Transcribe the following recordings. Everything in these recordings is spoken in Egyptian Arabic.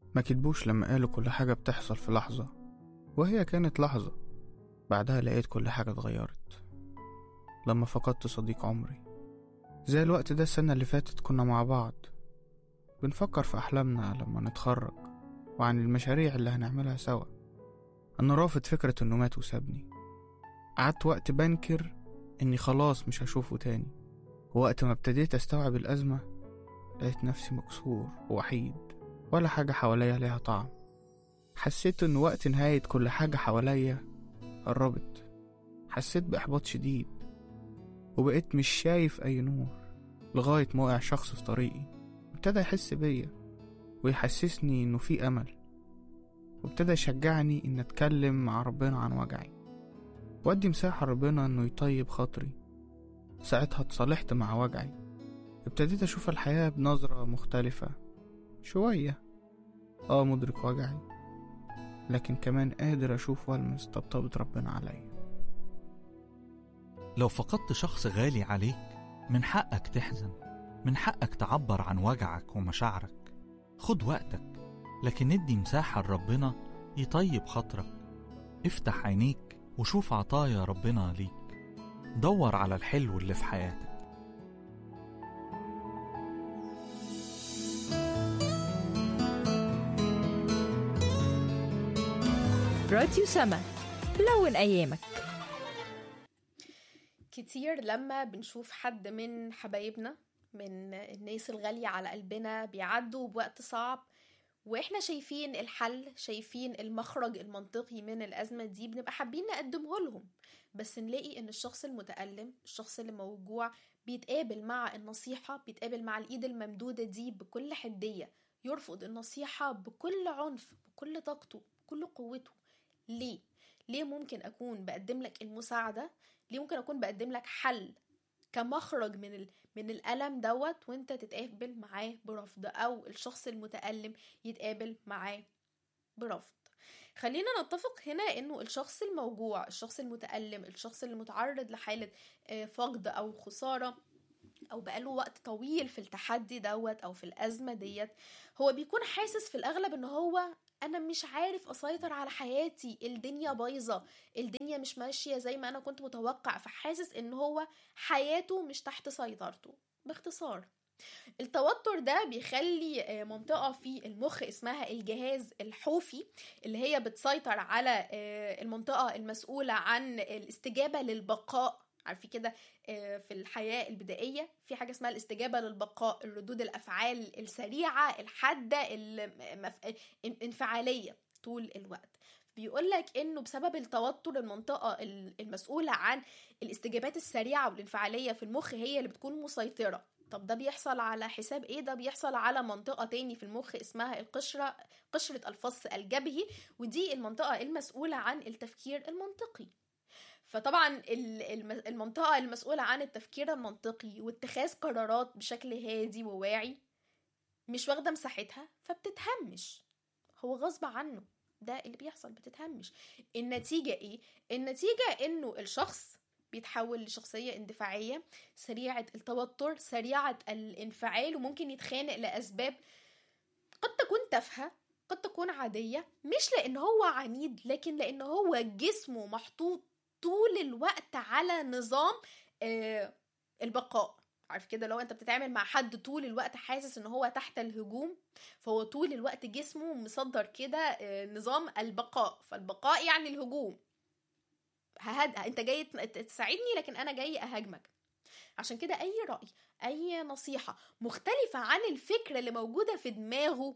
ما كدبوش لما قالوا كل حاجة بتحصل في لحظة وهي كانت لحظة بعدها لقيت كل حاجة اتغيرت لما فقدت صديق عمري زي الوقت ده السنة اللي فاتت كنا مع بعض بنفكر في أحلامنا لما نتخرج وعن المشاريع اللي هنعملها سوا أنا رافض فكرة إنه مات وسابني قعدت وقت بنكر إني خلاص مش هشوفه تاني ووقت ما ابتديت أستوعب الأزمة لقيت نفسي مكسور ووحيد ولا حاجة حواليا ليها طعم حسيت إن وقت نهاية كل حاجة حواليا قربت حسيت بإحباط شديد وبقيت مش شايف أي نور لغاية ما وقع شخص في طريقي ابتدى يحس بيا ويحسسني إنه في أمل وابتدى يشجعني إن أتكلم مع ربنا عن وجعي وأدي مساحة ربنا إنه يطيب خاطري ساعتها اتصالحت مع وجعي ابتديت أشوف الحياة بنظرة مختلفة شوية اه مدرك وجعي لكن كمان قادر أشوف وألمس طبطبة ربنا عليا لو فقدت شخص غالي عليك من حقك تحزن من حقك تعبر عن وجعك ومشاعرك خد وقتك لكن ادي مساحة لربنا يطيب خاطرك افتح عينيك وشوف عطايا ربنا ليك دور على الحلو اللي في حياتك راديو سما لون أيامك كتير لما بنشوف حد من حبايبنا من الناس الغالية على قلبنا بيعدوا بوقت صعب واحنا شايفين الحل شايفين المخرج المنطقي من الأزمة دي بنبقى حابين نقدمه لهم بس نلاقي ان الشخص المتألم الشخص اللي موجوع بيتقابل مع النصيحة بيتقابل مع الإيد الممدودة دي بكل حدية يرفض النصيحة بكل عنف بكل طاقته بكل قوته ليه؟ ليه ممكن أكون بقدم لك المساعدة؟ ليه ممكن أكون بقدم لك حل كمخرج من ال... من الألم دوت وانت تتقابل معاه برفض أو الشخص المتألم يتقابل معاه برفض خلينا نتفق هنا انه الشخص الموجوع الشخص المتألم الشخص اللي متعرض لحالة آه، فقد او خسارة او بقاله وقت طويل في التحدي دوت او في الازمه ديت هو بيكون حاسس في الاغلب ان هو انا مش عارف اسيطر على حياتي الدنيا بايظه الدنيا مش ماشيه زي ما انا كنت متوقع فحاسس ان هو حياته مش تحت سيطرته باختصار التوتر ده بيخلي آه، منطقة في المخ اسمها الجهاز الحوفي اللي هي بتسيطر على آه، المنطقة المسؤولة عن الاستجابة للبقاء عارفين كده آه، في الحياة البدائية في حاجة اسمها الاستجابة للبقاء الردود الأفعال السريعة الحادة الانفعالية طول الوقت بيقول لك انه بسبب التوتر المنطقه ال- المسؤوله عن الاستجابات السريعه والانفعاليه في المخ هي اللي بتكون مسيطره طب ده بيحصل على حساب ايه ده بيحصل على منطقه تاني في المخ اسمها القشره قشره الفص الجبهي ودي المنطقه المسؤوله عن التفكير المنطقي فطبعا ال- الم- المنطقه المسؤوله عن التفكير المنطقي واتخاذ قرارات بشكل هادي وواعي مش واخده مساحتها فبتتهمش هو غصب عنه ده اللي بيحصل بتتهمش النتيجة ايه؟ النتيجة انه الشخص بيتحول لشخصية اندفاعية سريعة التوتر سريعة الانفعال وممكن يتخانق لأسباب قد تكون تافهة قد تكون عادية مش لأن هو عنيد لكن لأن هو جسمه محطوط طول الوقت على نظام آه البقاء عارف كده لو انت بتتعامل مع حد طول الوقت حاسس ان هو تحت الهجوم فهو طول الوقت جسمه مصدر كده آه، نظام البقاء فالبقاء يعني الهجوم ههد... انت جاي ت- تساعدني لكن انا جاي اهاجمك عشان كده اي رأي اي نصيحة مختلفة عن الفكرة اللي موجودة في دماغه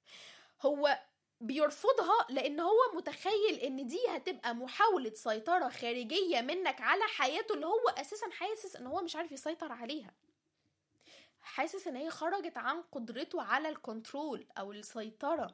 هو بيرفضها لان هو متخيل ان دي هتبقى محاولة سيطرة خارجية منك على حياته اللي هو اساسا حاسس ان هو مش عارف يسيطر عليها حاسس ان هي خرجت عن قدرته على الكنترول او السيطرة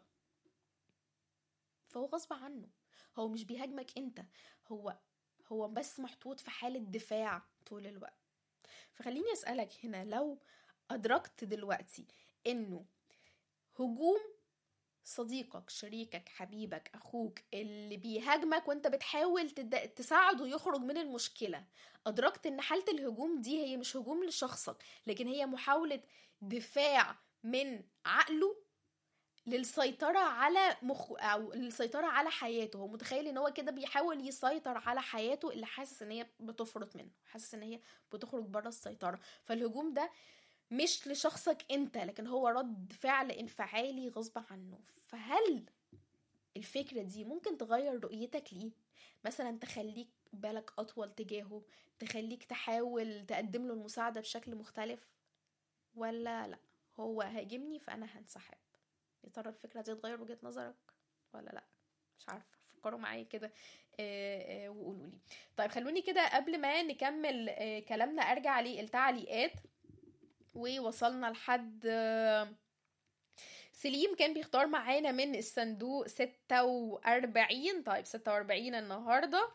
فهو غصب عنه هو مش بيهاجمك انت هو هو بس محطوط في حالة دفاع طول الوقت فخليني اسألك هنا لو ادركت دلوقتي انه هجوم صديقك شريكك حبيبك اخوك اللي بيهاجمك وانت بتحاول تد... تساعده يخرج من المشكله ادركت ان حاله الهجوم دي هي مش هجوم لشخصك لكن هي محاوله دفاع من عقله للسيطرة على مخ أو للسيطرة على حياته هو متخيل إن هو كده بيحاول يسيطر على حياته اللي حاسس إن هي بتفرط منه حاسس إن هي بتخرج بره السيطرة فالهجوم ده مش لشخصك أنت لكن هو رد فعل انفعالي غصب عنه فهل الفكرة دي ممكن تغير رؤيتك ليه مثلا تخليك بالك أطول تجاهه تخليك تحاول تقدم له المساعدة بشكل مختلف ولا لا هو هاجمني فأنا هنسحب يا ترى الفكرة دي تغير وجهة نظرك ولا لا مش عارفة فكروا معايا كده آه، آه، وقولوا لي طيب خلوني كده قبل ما نكمل آه، كلامنا ارجع للتعليقات ووصلنا لحد آه، سليم كان بيختار معانا من الصندوق 46 طيب 46 النهارده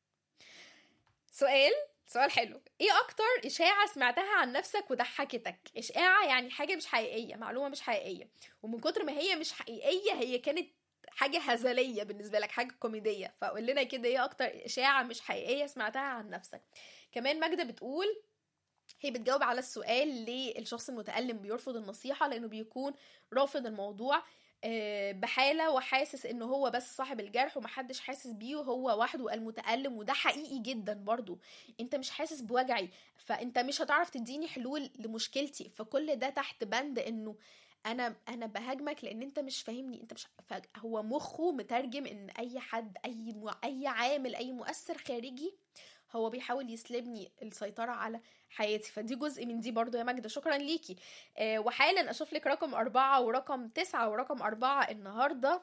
سؤال سؤال حلو ايه اكتر اشاعة سمعتها عن نفسك وضحكتك اشاعة يعني حاجة مش حقيقية معلومة مش حقيقية ومن كتر ما هي مش حقيقية هي كانت حاجة هزلية بالنسبة لك حاجة كوميدية فقول لنا كده ايه اكتر اشاعة مش حقيقية سمعتها عن نفسك كمان ماجدة بتقول هي بتجاوب على السؤال ليه الشخص المتألم بيرفض النصيحة لأنه بيكون رافض الموضوع آه، بحالة وحاسس إنه هو بس صاحب الجرح ومحدش حاسس بيه وهو وحده المتألم وده حقيقي جدا برضو انت مش حاسس بوجعي فانت مش هتعرف تديني حلول لمشكلتي فكل ده تحت بند انه انا انا بهاجمك لان انت مش فاهمني انت مش هو مخه مترجم ان اي حد اي م... اي عامل اي مؤثر خارجي هو بيحاول يسلبني السيطرة على حياتي فدي جزء من دي برضو يا ماجدة شكرا ليكي آه وحالا أشوف لك رقم أربعة ورقم تسعة ورقم أربعة النهاردة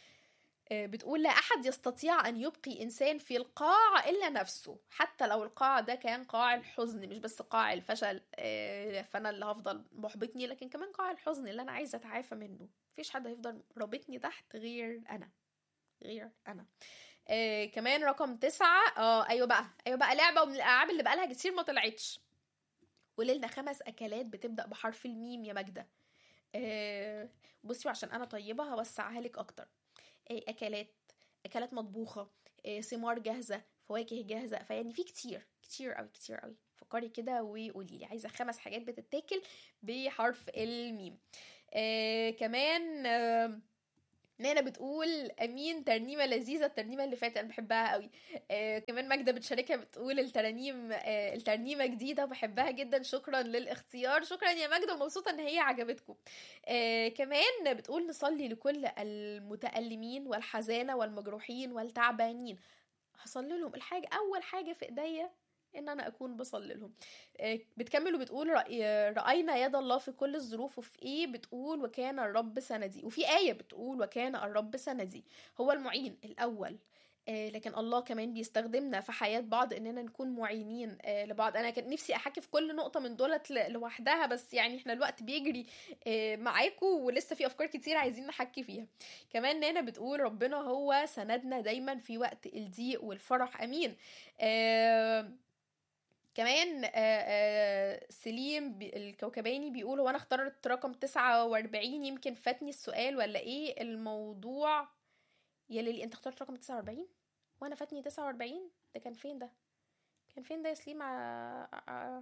آه بتقول لا أحد يستطيع أن يبقي إنسان في القاع إلا نفسه حتى لو القاع ده كان قاع الحزن مش بس قاع الفشل آه فأنا اللي هفضل محبطني لكن كمان قاع الحزن اللي أنا عايزة أتعافى منه مفيش حد هيفضل رابطني تحت غير أنا غير أنا آه كمان رقم تسعة اه ايوه بقى ايوه بقى لعبة ومن الالعاب اللي بقالها كتير ما طلعتش وليلنا خمس اكلات بتبدأ بحرف الميم يا ماجدة آه بصي عشان انا طيبة هوسعها لك اكتر آه اكلات اكلات مطبوخة آه ثمار جاهزة فواكه جاهزة فيعني في كتير كتير قوي كتير قوي فكري كده وقولي لي عايزة خمس حاجات بتتاكل بحرف الميم آه كمان آه نانا بتقول امين ترنيمه لذيذه الترنيمه اللي فاتت انا بحبها قوي آه كمان ماجده بتشاركها بتقول الترانيم آه الترنيمه جديده بحبها جدا شكرا للاختيار شكرا يا ماجده ومبسوطه ان هي عجبتكم آه كمان بتقول نصلي لكل المتألمين والحزانه والمجروحين والتعبانين هصلي لهم الحاجه اول حاجه في ايديا ان انا اكون بصلي لهم آه، بتكمل وبتقول رأي راينا يد الله في كل الظروف وفي ايه بتقول وكان الرب سندي وفي ايه بتقول وكان الرب سندي هو المعين الاول آه، لكن الله كمان بيستخدمنا في حياة بعض اننا نكون معينين آه، لبعض انا كان نفسي احكي في كل نقطة من دولت ل- لوحدها بس يعني احنا الوقت بيجري آه، معاكم ولسه في افكار كتير عايزين نحكي فيها كمان نانا بتقول ربنا هو سندنا دايما في وقت الضيق والفرح امين آه، كمان آه، آه، سليم بي- الكوكباني بيقول هو انا اخترت رقم 49 يمكن فاتني السؤال ولا ايه الموضوع يا ليلي انت اخترت رقم 49 وانا فاتني 49 ده كان فين ده كان فين ده يا سليم ع- ع-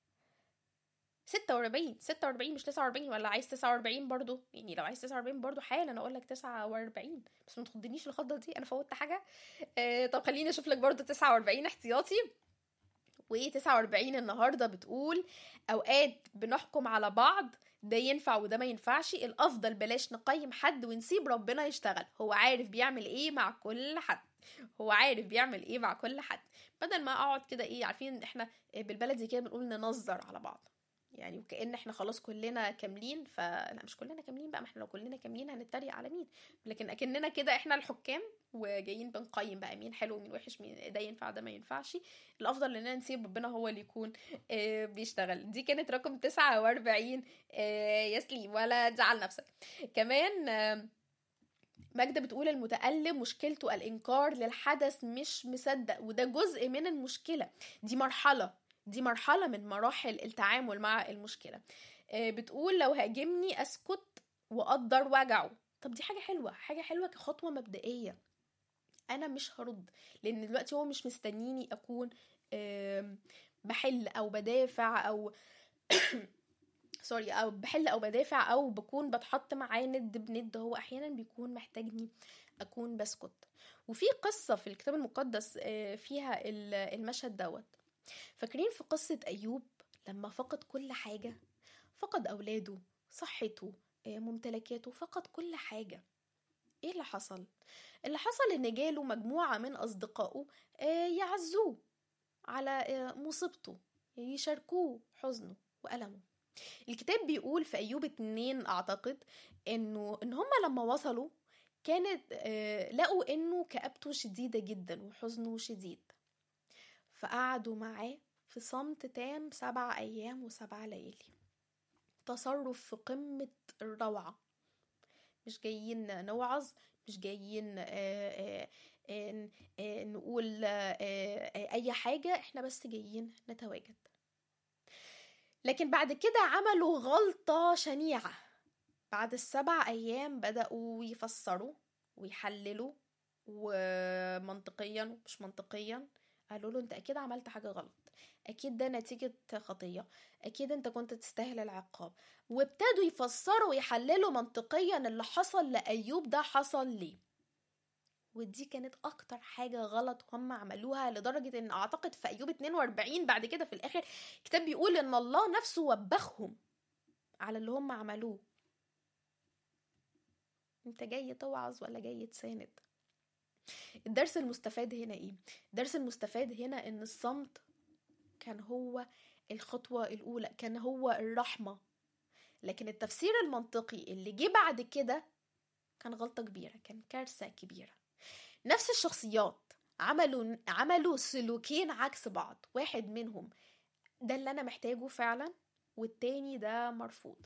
46 46 مش 49 ولا عايز 49 برضو يعني لو عايز 49 برضو حالا اقول لك 49 بس ما تخضنيش الخضه دي انا فوتت حاجه آه طب خليني اشوف لك برضو 49 احتياطي و49 النهارده بتقول اوقات بنحكم على بعض ده ينفع وده ما ينفعش الافضل بلاش نقيم حد ونسيب ربنا يشتغل هو عارف بيعمل ايه مع كل حد هو عارف بيعمل ايه مع كل حد بدل ما اقعد كده ايه عارفين ان احنا بالبلدي كده بنقول ننظر على بعض يعني وكأن احنا خلاص كلنا كاملين فلا مش كلنا كاملين بقى ما احنا لو كلنا كاملين هنتريق على مين لكن اكننا كده احنا الحكام وجايين بنقيم بقى مين حلو ومين وحش مين ده ينفع ده ما ينفعش الافضل اننا نسيب ربنا هو اللي يكون آه، بيشتغل دي كانت رقم 49 آه، يا سليم ولا تزعل نفسك كمان آه، ماجدة بتقول المتألم مشكلته الإنكار للحدث مش مصدق وده جزء من المشكلة دي مرحلة دي مرحلة من مراحل التعامل مع المشكلة آه، بتقول لو هاجمني أسكت وأقدر وجعه طب دي حاجة حلوة حاجة حلوة كخطوة مبدئية أنا مش هرد لأن دلوقتي هو مش مستنيني أكون آم، بحل أو بدافع أو سوري او بحل او بدافع او بكون بتحط معاه ند بند هو احيانا بيكون محتاجني اكون بسكت وفي قصه في الكتاب المقدس آه، فيها ال- المشهد دوت فاكرين في قصه ايوب لما فقد كل حاجه فقد اولاده صحته آه، ممتلكاته فقد كل حاجه ايه اللي حصل اللي حصل ان جاله مجموعه من اصدقائه آه، يعزوه على آه، مصيبته يشاركوه حزنه وألمه الكتاب بيقول في أيوب اتنين أعتقد إنه إن هما لما وصلوا كانت آه، لقوا إنه كآبته شديدة جدا وحزنه شديد فقعدوا معاه في صمت تام سبع أيام وسبع ليالي تصرف في قمة الروعة مش جايين نوعظ مش جايين آه، آه، آه، آه، نقول آه، آه، أي حاجة احنا بس جايين نتواجد لكن بعد كده عملوا غلطة شنيعة بعد السبع أيام بدأوا يفسروا ويحللوا ومنطقيا ومش منطقيا قالوا له انت اكيد عملت حاجة غلط اكيد ده نتيجة خطية اكيد انت كنت تستاهل العقاب وابتدوا يفسروا ويحللوا منطقيا اللي حصل لأيوب ده حصل ليه ودي كانت اكتر حاجة غلط هم عملوها لدرجة ان اعتقد في ايوب 42 بعد كده في الاخر الكتاب بيقول ان الله نفسه وبخهم على اللي هم عملوه انت جاي توعظ ولا جاي تساند الدرس المستفاد هنا ايه الدرس المستفاد هنا ان الصمت كان هو الخطوة الاولى كان هو الرحمة لكن التفسير المنطقي اللي جه بعد كده كان غلطة كبيرة كان كارثة كبيرة نفس الشخصيات عملوا عملوا سلوكين عكس بعض واحد منهم ده اللي انا محتاجه فعلا والتاني ده مرفوض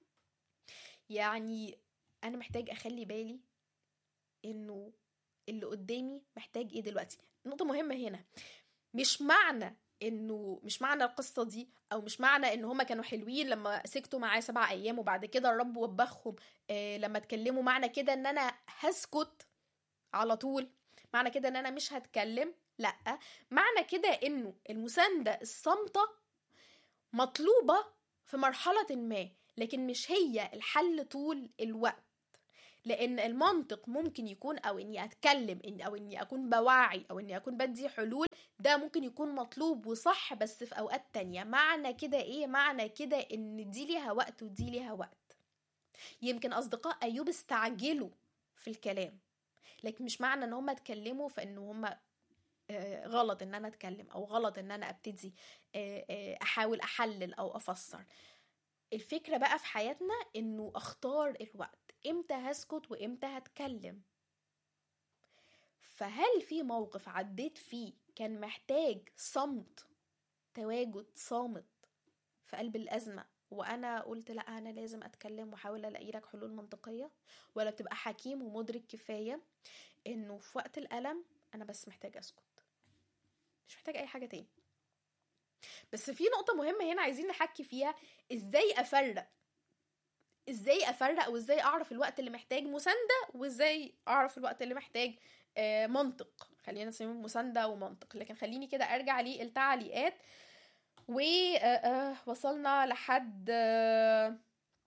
يعني انا محتاج اخلي بالي انه اللي قدامي محتاج ايه دلوقتي نقطة مهمة هنا مش معنى انه مش معنى القصة دي او مش معنى ان هما كانوا حلوين لما سكتوا معاه سبع ايام وبعد كده الرب وبخهم آه لما اتكلموا معنى كده ان انا هسكت على طول معنى كده ان انا مش هتكلم لا معنى كده انه المساندة الصامتة مطلوبة في مرحلة ما لكن مش هي الحل طول الوقت لان المنطق ممكن يكون او اني اتكلم إن او اني اكون بوعي او اني اكون بدي حلول ده ممكن يكون مطلوب وصح بس في اوقات تانية معنى كده ايه معنى كده ان دي ليها وقت ودي ليها وقت يمكن اصدقاء ايوب استعجلوا في الكلام لكن مش معنى ان هم اتكلموا فان هم غلط ان انا اتكلم او غلط ان انا ابتدي آه، آه، احاول احلل او افسر الفكرة بقى في حياتنا انه اختار الوقت امتى هسكت وامتى هتكلم فهل في موقف عديت فيه كان محتاج صمت تواجد صامت في قلب الأزمة وأنا قلت لا أنا لازم أتكلم وأحاول ألاقي لك حلول منطقية ولا بتبقى حكيم ومدرك كفاية إنه في وقت الألم أنا بس محتاج أسكت مش محتاج أي حاجة تاني بس في نقطة مهمة هنا عايزين نحكي فيها إزاي أفرق ازاي افرق او ازاي اعرف الوقت اللي محتاج مسانده وازاي اعرف الوقت اللي محتاج آه، منطق خلينا نسميه مسانده ومنطق لكن خليني كده ارجع للتعليقات ووصلنا لحد آه،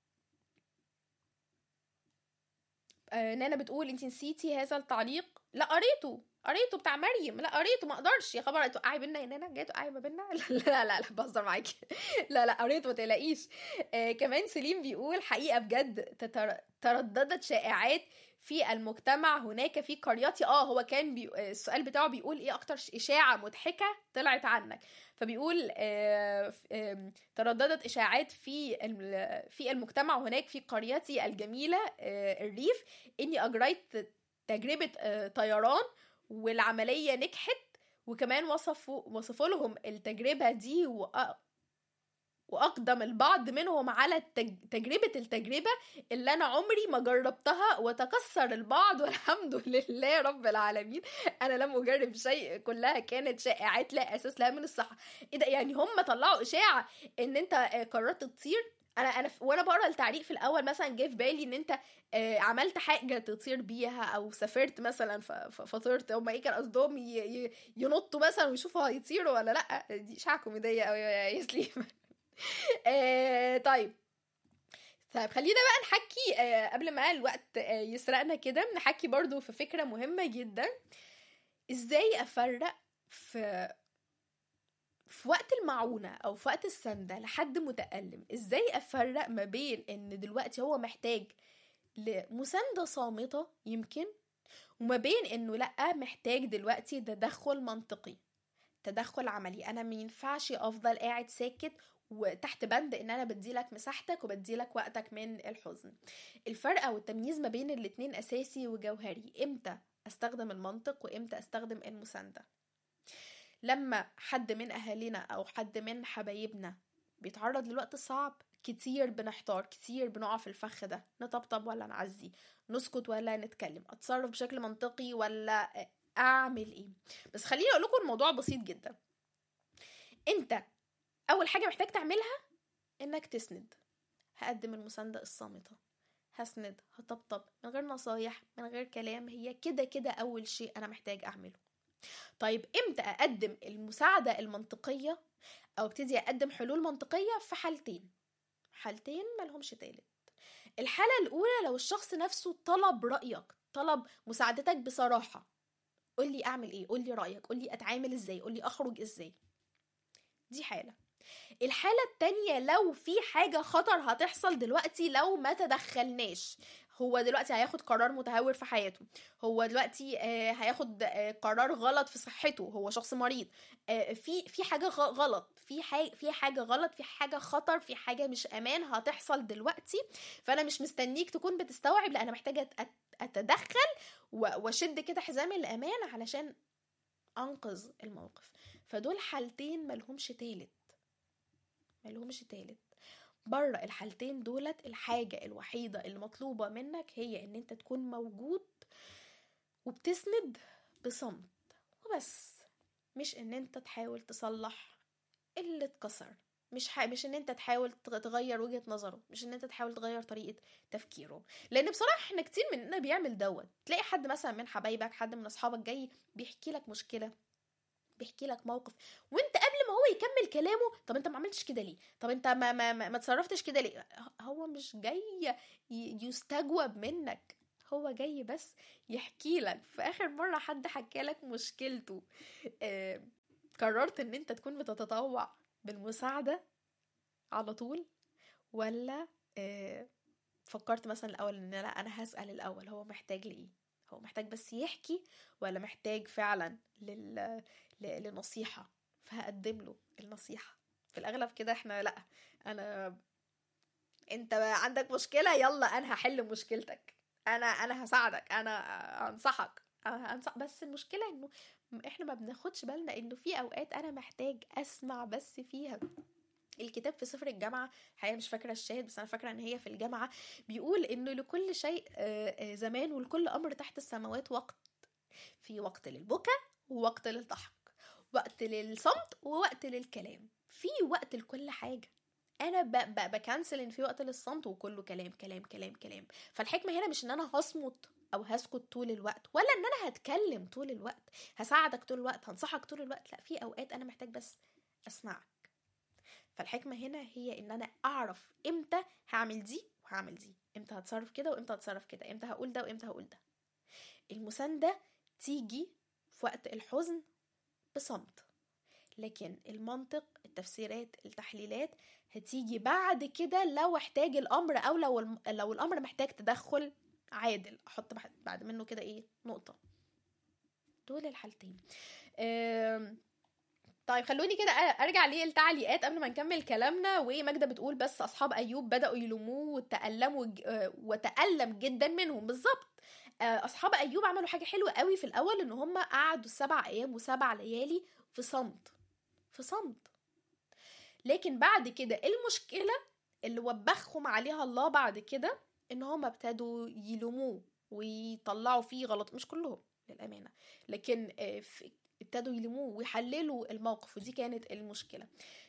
آه، نانا بتقول انت نسيتي هذا التعليق لا قريته قريته بتاع مريم لا قريته ما اقدرش يا خبر توقعي بينا يا نانا جاي توقعي ما بينا لا لا لا بهزر معاكي لا لا قريته ما تقلقيش آه كمان سليم بيقول حقيقه بجد تتر... ترددت شائعات في المجتمع هناك في قريتي اه هو كان بي... آه، السؤال بتاعه بيقول ايه اكتر ش- اشاعه مضحكه طلعت عنك فبيقول آه ف- آم، ترددت اشاعات في الم- في المجتمع هناك في قريتي الجميله آه الريف اني اجريت تجربه آه طيران والعمليه نجحت وكمان وصفوا وصفوا لهم التجربه دي وأ... واقدم البعض منهم على التج... تجربه التجربه اللي انا عمري ما جربتها وتكسر البعض والحمد لله رب العالمين انا لم اجرب شيء كلها كانت شائعات لا اساس لها من الصحه ايه ده يعني هم طلعوا اشاعه ان انت آه، قررت تطير انا انا ف- وانا بقرا التعليق في الاول مثلا جه في بالي ان انت آه، عملت حاجه تطير بيها او سافرت مثلا ف- ف- فطرت هم ايه كان قصدهم ي- ي- ينطوا مثلا ويشوفوا هيطيروا ولا لا دي اشاعه كوميديه قوي يا يا سليم آه، طيب طيب خلينا بقى نحكي آه، قبل ما الوقت آه، يسرقنا كده نحكي برضو في فكرة مهمة جدا ازاي افرق في في وقت المعونة أو في وقت السندة لحد متألم إزاي أفرق ما بين إن دلوقتي هو محتاج لمساندة صامتة يمكن وما بين إنه لأ محتاج دلوقتي تدخل منطقي تدخل عملي أنا ما ينفعش أفضل قاعد ساكت وتحت بند ان انا بديلك مساحتك وبديلك وقتك من الحزن الفرق او التمييز ما بين الاتنين اساسي وجوهري امتى استخدم المنطق وامتى استخدم المسانده لما حد من اهالينا او حد من حبايبنا بيتعرض لوقت صعب كتير بنحتار كتير بنقع في الفخ ده نطبطب ولا نعزي نسكت ولا نتكلم اتصرف بشكل منطقي ولا اعمل ايه بس خليني اقول لكم الموضوع بسيط جدا انت اول حاجه محتاج تعملها انك تسند هقدم المسانده الصامته هسند هطبطب من غير نصايح من غير كلام هي كده كده اول شيء انا محتاج اعمله طيب امتى اقدم المساعده المنطقيه او ابتدي اقدم حلول منطقيه في حالتين حالتين ملهمش تالت الحاله الاولى لو الشخص نفسه طلب رايك طلب مساعدتك بصراحه قول لي اعمل ايه قول لي رايك قول لي اتعامل ازاي قول لي اخرج ازاي دي حاله الحالة التانية لو في حاجة خطر هتحصل دلوقتي لو ما تدخلناش هو دلوقتي هياخد قرار متهور في حياته هو دلوقتي آه، هياخد آه، قرار غلط في صحته هو شخص مريض آه، في في حاجه غ- غلط في حاجه في حاجه غلط في حاجه خطر في حاجه مش امان هتحصل دلوقتي فانا مش مستنيك تكون بتستوعب لا انا محتاجه أت- اتدخل و- واشد كده حزام الامان علشان انقذ الموقف فدول حالتين ملهمش تالت ملهمش تالت بره الحالتين دولت الحاجة الوحيدة اللي مطلوبة منك هي ان انت تكون موجود وبتسند بصمت وبس مش ان انت تحاول تصلح اللي اتكسر مش ح... مش ان انت تحاول تغ- تغير وجهة نظره مش ان انت تحاول تغير طريقة تفكيره لان بصراحة احنا كتير مننا بيعمل دوت تلاقي حد مثلا من حبايبك حد من اصحابك جاي بيحكي لك مشكلة بيحكي لك موقف وانت قبل ما هو يكمل كلامه طب انت ما عملتش كده ليه طب انت ما ما ما, ما تصرفتش كده ليه هو مش جاي ي- يستجوب منك هو جاي بس يحكي لك في اخر مره حد حكى لك مشكلته آه قررت ان انت تكون بتتطوع بالمساعده على طول ولا آه فكرت مثلا الاول ان لا انا هسال الاول هو محتاج لايه هو محتاج بس يحكي ولا محتاج فعلا لل... ل- لنصيحة فهقدم له النصيحة في الأغلب كده احنا لأ أنا أنت عندك مشكلة يلا أنا هحل مشكلتك أنا أنا هساعدك أنا أنصحك أنا هنصح بس المشكلة إنه احنا ما بناخدش بالنا إنه في أوقات أنا محتاج أسمع بس فيها الكتاب في سفر الجامعة الحقيقة مش فاكرة الشاهد بس أنا فاكرة إن هي في الجامعة بيقول إنه لكل شيء آه، آه، زمان ولكل أمر تحت السماوات وقت في وقت للبكا ووقت للضحك وقت للصمت ووقت للكلام في وقت لكل حاجة انا ب... ب... بكنسل ان في وقت للصمت وكله كلام كلام كلام كلام فالحكمة هنا مش ان انا هصمت او هسكت طول الوقت ولا ان انا هتكلم طول الوقت هساعدك طول الوقت هنصحك طول الوقت لا في اوقات انا محتاج بس اسمعك فالحكمة هنا هي ان انا اعرف امتى هعمل دي وهعمل دي امتى هتصرف كده وامتى هتصرف كده امتى هقول ده وامتى هقول ده المساندة تيجي في وقت الحزن بصمت لكن المنطق التفسيرات التحليلات هتيجي بعد كده لو احتاج الامر او لو الم... لو الامر محتاج تدخل عادل احط بح- بعد منه كده ايه نقطه دول الحالتين أم... طيب خلوني كده أ- ارجع للتعليقات قبل ما نكمل كلامنا وماجده بتقول بس اصحاب ايوب بداوا يلوموه وتالموا ج- آه، وتالم جدا منهم بالظبط آه، اصحاب ايوب عملوا حاجه حلوه قوي في الاول ان هم قعدوا سبع ايام وسبع ليالي في صمت في صمت لكن بعد كده المشكله اللي وبخهم عليها الله بعد كده ان هم ابتدوا يلوموه ويطلعوا فيه غلط مش كلهم للامانه لكن آه، في- ابتدوا يلوموه ويحللوا الموقف ودي كانت المشكله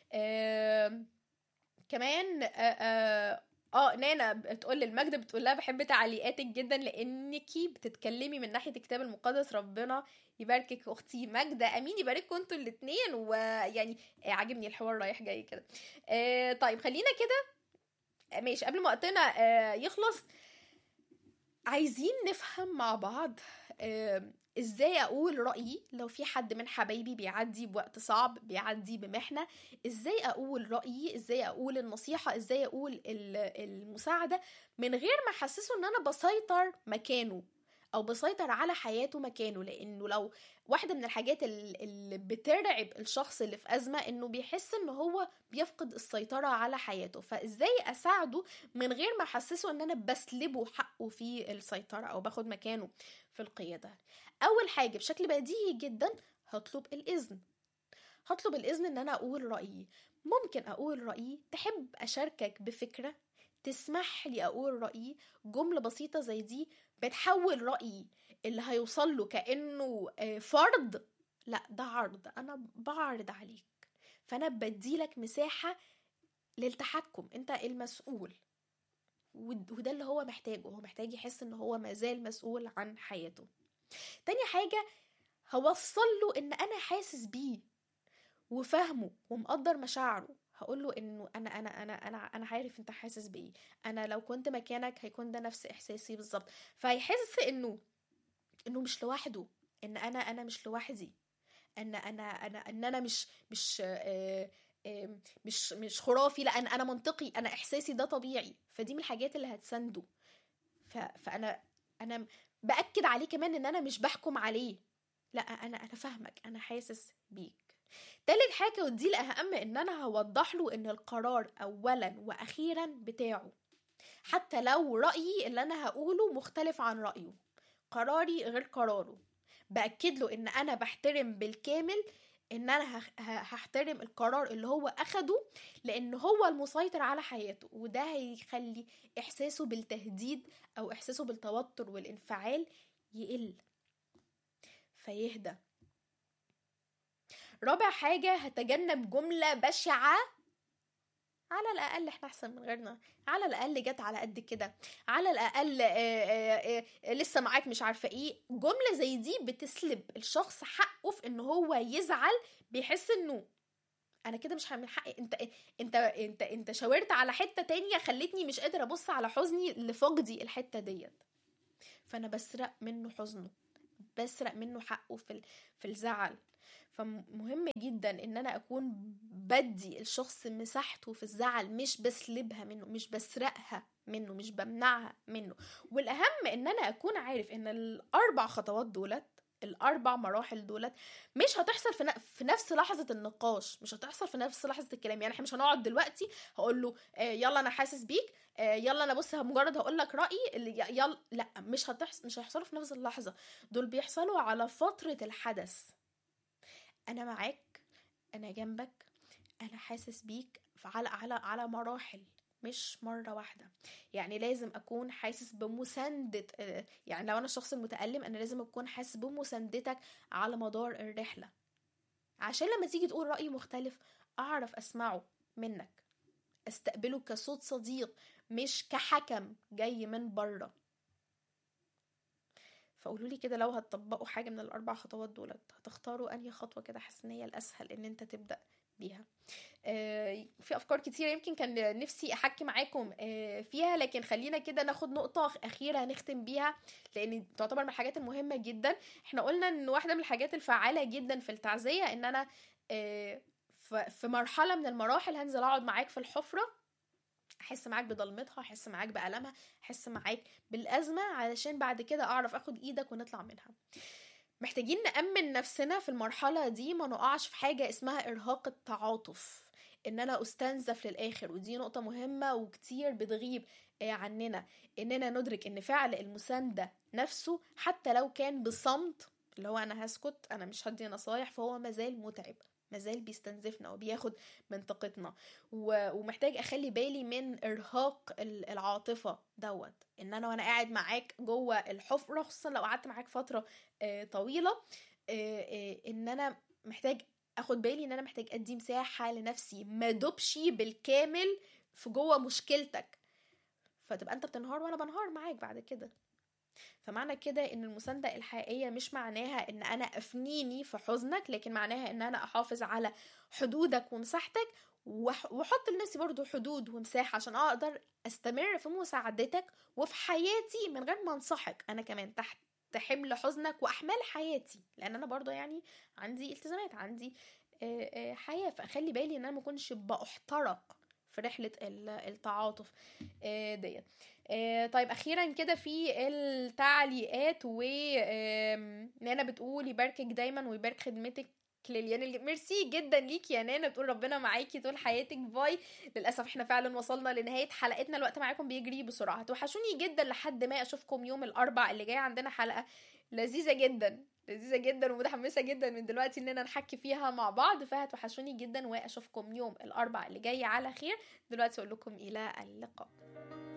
آم، كمان آه، آه، اه نانا بتقول للمجد بتقول لها بحب تعليقاتك جدا لانكي بتتكلمي من ناحيه الكتاب المقدس ربنا يباركك اختي ماجده امين يبارككم انتوا الاثنين ويعني آه، عاجبني الحوار رايح جاي كده آه، طيب خلينا كده ماشي قبل ما وقتنا آه، يخلص عايزين نفهم مع بعض آه، ازاي اقول رايي لو في حد من حبايبي بيعدي بوقت صعب بيعدي بمحنه ازاي اقول رايي ازاي اقول النصيحه ازاي اقول ال- المساعده من غير ما احسسه ان انا بسيطر مكانه او بسيطر على حياته مكانه لانه لو واحده من الحاجات ال- اللي بترعب الشخص اللي في ازمه انه بيحس ان هو بيفقد السيطره على حياته فازاي اساعده من غير ما احسسه ان انا بسلبه حقه في السيطره او باخد مكانه في القياده اول حاجه بشكل بديهي جدا هطلب الاذن هطلب الاذن ان انا اقول رايي ممكن اقول رايي تحب اشاركك بفكره تسمح لي اقول رايي جمله بسيطه زي دي بتحول رايي اللي هيوصل له كانه آه، فرض لا ده عرض انا بعرض عليك فانا بديلك مساحه للتحكم انت المسؤول ود- وده اللي هو محتاجه هو محتاج يحس ان هو مازال مسؤول عن حياته تاني حاجة هوصل له ان انا حاسس بيه وفاهمه ومقدر مشاعره هقول له انه انا انا انا انا انا عارف انت حاسس بايه انا لو كنت مكانك هيكون ده نفس احساسي بالظبط فهيحس انه انه مش لوحده ان انا انا مش لوحدي ان انا انا ان انا مش مش آه، آه، مش مش خرافي لا انا انا منطقي انا احساسي ده طبيعي فدي من الحاجات اللي هتسنده ف فانا انا باكد عليه كمان ان انا مش بحكم عليه لا انا انا فاهمك انا حاسس بيك تالت حاجة ودي الأهم إن أنا هوضح له إن القرار أولا وأخيرا بتاعه حتى لو رأيي اللي أنا هقوله مختلف عن رأيه قراري غير قراره بأكد له إن أنا بحترم بالكامل إن أنا هخ- ه- هحترم القرار اللي هو أخده لأن هو المسيطر على حياته وده هيخلي إحساسه بالتهديد أو إحساسه بالتوتر والانفعال يقل فيهدى رابع حاجة هتجنب جملة بشعة على الأقل احنا أحسن من غيرنا على الأقل جت على قد كده على الأقل آه، آه، آه، لسه معاك مش عارفة ايه جملة زي دي بتسلب الشخص حقه في ان هو يزعل بيحس انه انا كده مش من حقي انت انت انت انت شاورت على حتة تانية خلتني مش قادرة ابص على حزني لفقدي الحتة ديت فانا بسرق منه حزنه بسرق منه حقه في ال- في الزعل فمهم جدا ان انا اكون بدي الشخص مساحته في الزعل مش بسلبها منه مش بسرقها منه مش بمنعها منه والاهم ان انا اكون عارف ان الاربع خطوات دولت الاربع مراحل دولت مش هتحصل في, ن- في نفس لحظه النقاش مش هتحصل في نفس لحظه الكلام يعني احنا مش هنقعد دلوقتي هقول له آه يلا انا حاسس بيك آه يلا انا بص مجرد هقول لك رايي اللي ي- يلا لا مش هتحصل مش هيحصلوا في نفس اللحظه دول بيحصلوا على فتره الحدث انا معاك انا جنبك انا حاسس بيك على على على مراحل مش مرة واحدة يعني لازم أكون حاسس بمساندة آه، يعني لو أنا الشخص المتألم أنا لازم أكون حاسس بمساندتك على مدار الرحلة عشان لما تيجي تقول رأي مختلف أعرف أسمعه منك أستقبله كصوت صديق مش كحكم جاي من بره فقولوا لي كده لو هتطبقوا حاجة من الأربع خطوات دولت هتختاروا أنهي خطوة كده حاسة إن هي الأسهل إن أنت تبدأ بيها آه، في أفكار كتيرة يمكن كان نفسي أحكي معاكم آه، فيها لكن خلينا كده ناخد نقطة أخيرة نختم بيها لأن تعتبر من الحاجات المهمة جدا احنا قلنا إن واحدة من الحاجات الفعالة جدا في التعزية إن أنا آه، ف- في مرحلة من المراحل هنزل أقعد معاك في الحفرة احس معاك بضلمتها احس معاك بألمها احس معاك بالأزمة علشان بعد كده اعرف اخد ايدك ونطلع منها محتاجين نأمن نفسنا في المرحلة دي ما نقعش في حاجة اسمها إرهاق التعاطف إن أنا أستنزف للآخر ودي نقطة مهمة وكتير بتغيب آه، عننا إننا ندرك إن فعل المساندة نفسه حتى لو كان بصمت اللي هو أنا هسكت أنا مش هدي نصايح فهو مازال متعب مازال بيستنزفنا وبياخد من طاقتنا و- ومحتاج اخلي بالي من ارهاق ال- العاطفه دوت ان انا وانا قاعد معاك جوه الحفره خصوصا لو قعدت معاك فتره آه، طويله آه، آه، ان انا محتاج اخد بالي ان انا محتاج ادي مساحه لنفسي ما دوبش بالكامل في جوه مشكلتك فتبقى انت بتنهار وانا بنهار معاك بعد كده فمعنى كده ان المسانده الحقيقيه مش معناها ان انا افنيني في حزنك لكن معناها ان انا احافظ على حدودك ومساحتك وح- واحط لنفسي برضو حدود ومساحه عشان اقدر استمر في مساعدتك وفي حياتي من غير ما انسحق انا كمان تحت حمل حزنك واحمال حياتي لان انا برضو يعني عندي التزامات عندي آه، آه، حياه فاخلي بالي ان انا ما اكونش باحترق في رحله ال- التعاطف آه، ديت آه، طيب اخيرا كده في التعليقات و آم، نانا بتقول يباركك دايما ويبارك خدمتك ليليان الج- ميرسي جدا ليكي يا نانا بتقول ربنا معاكي طول حياتك باي للاسف احنا فعلا وصلنا لنهايه حلقتنا الوقت معاكم بيجري بسرعه هتوحشوني جدا لحد ما اشوفكم يوم الاربع اللي جاي عندنا حلقه لذيذه جدا لذيذه جدا ومتحمسه جدا من دلوقتي اننا نحكي فيها مع بعض فهتوحشوني جدا واشوفكم يوم الاربع اللي جاي على خير دلوقتي اقول لكم الى اللقاء